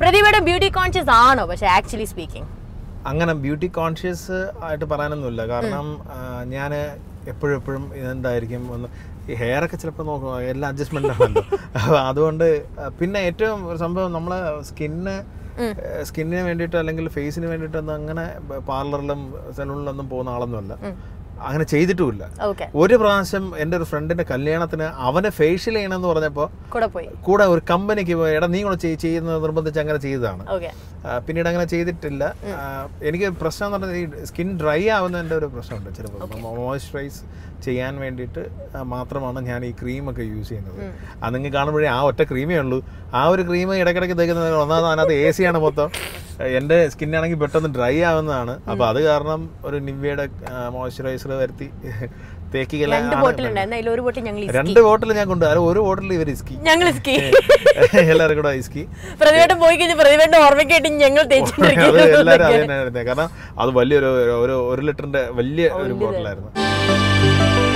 പ്രതിഭയുടെ beauty conscious ആണോ പക്ഷെ actually speaking അങ്ങനെ ബ്യൂട്ടി കോൺഷ്യസ് ആയിട്ട് പറയാനൊന്നുമില്ല കാരണം ഞാൻ എപ്പോഴും എപ്പോഴും എന്തായിരിക്കും ഒന്ന് ഈ ഹെയർ ഒക്കെ ചിലപ്പോൾ നോക്കും എല്ലാം അഡ്ജസ്റ്റ്മെന്റ് ആണല്ലോ അപ്പൊ അതുകൊണ്ട് ആ, പിന്നെ ഏറ്റവും ഒരു സംഭവം നമ്മളെ സ്കിന്ന് സ്കിന്നിന് വേണ്ടിയിട്ട് അല്ലെങ്കിൽ ഫേസിന് വേണ്ടിയിട്ടൊന്നും അങ്ങനെ പാർലറിലും സലൂണിലൊന്നും പോകുന്ന ആളൊന്നുമല്ല അങ്ങനെ ചെയ്തിട്ടുമില്ല ഓക്കെ ഒരു പ്രാവശ്യം എൻ്റെ ഒരു ഫ്രണ്ടിന്റെ കല്യാണത്തിന് അവനെ ഫേഷ്യൽ ചെയ്യണമെന്ന് പറഞ്ഞപ്പോൾ കൂടെ പോയി കൂടെ ഒരു കമ്പനിക്ക് പോയി എടാ നീ കൂടെ ചെയ്- ചെയ്യുന്നത് നിർബന്ധിച്ച് അങ്ങനെ ചെയ്തതാണ് ഓക്കെ ആ, പിന്നീട് അങ്ങനെ ചെയ്തിട്ടില്ല ആ, എനിക്ക് പ്രശ്നം എന്ന് പറഞ്ഞാൽ ഈ സ്കിൻ ഡ്രൈ ആവുന്നതിൻ്റെ ഒരു പ്രശ്നമുണ്ട് ചിലപ്പോൾ മോയ്സ്ചറൈസ് ചെയ്യാൻ വേണ്ടിയിട്ട് ആ, മാത്രമാണ് ഞാൻ ഈ ക്രീമൊക്കെ യൂസ് ചെയ്യുന്നത് അത് നിങ്ങൾ കാണുമ്പോഴേ ആ ഒറ്റ ക്രീമേ ഉള്ളൂ ആ ഒരു ക്രീം ഇടയ്ക്കിടയ്ക്ക് തേക്കുന്നത് ഒന്നാമത് അതിനകത്ത് എ സി ആണ് മൊത്തം എൻ്റെ സ്കിന്നാണെങ്കിൽ പെട്ടെന്ന് ഡ്രൈ ആവുന്നതാണ് അപ്പോൾ അത് കാരണം ഒരു നിവ്യയുടെ മോയ്സ്ചറൈസർ വരുത്തി തേക്കിക്കല രണ്ട് ബോട്ടിൽ ഉണ്ടായിരുന്നു അതിൽ ഒരു ബോട്ടിൽ ഞങ്ങൾ രണ്ട് ബോട്ടിൽ ഞാൻ കൊണ്ടു അത് ഒരു ബോട്ടിൽ ഇവർ ഇസ്കി ഞങ്ങൾ സ്കീ എല്ലാവരും കൂടെ ഇസ്കി പ്രതിവേട്ടം പോയി കഴിഞ്ഞ് പ്രതിവേട്ടം ഓർമ്മയ്ക്കായിട്ട് ഞങ്ങൾ അത് എല്ലാവരും അത് തേച്ചിട്ടിരിക്കുന്നു തന്നെ ആയിരുന്നു. കാരണം അത് വലിയൊരു ഒരു ഒരു ലിറ്ററിന്റെ വലിയ ഒരു ബോട്ടിലായിരുന്നു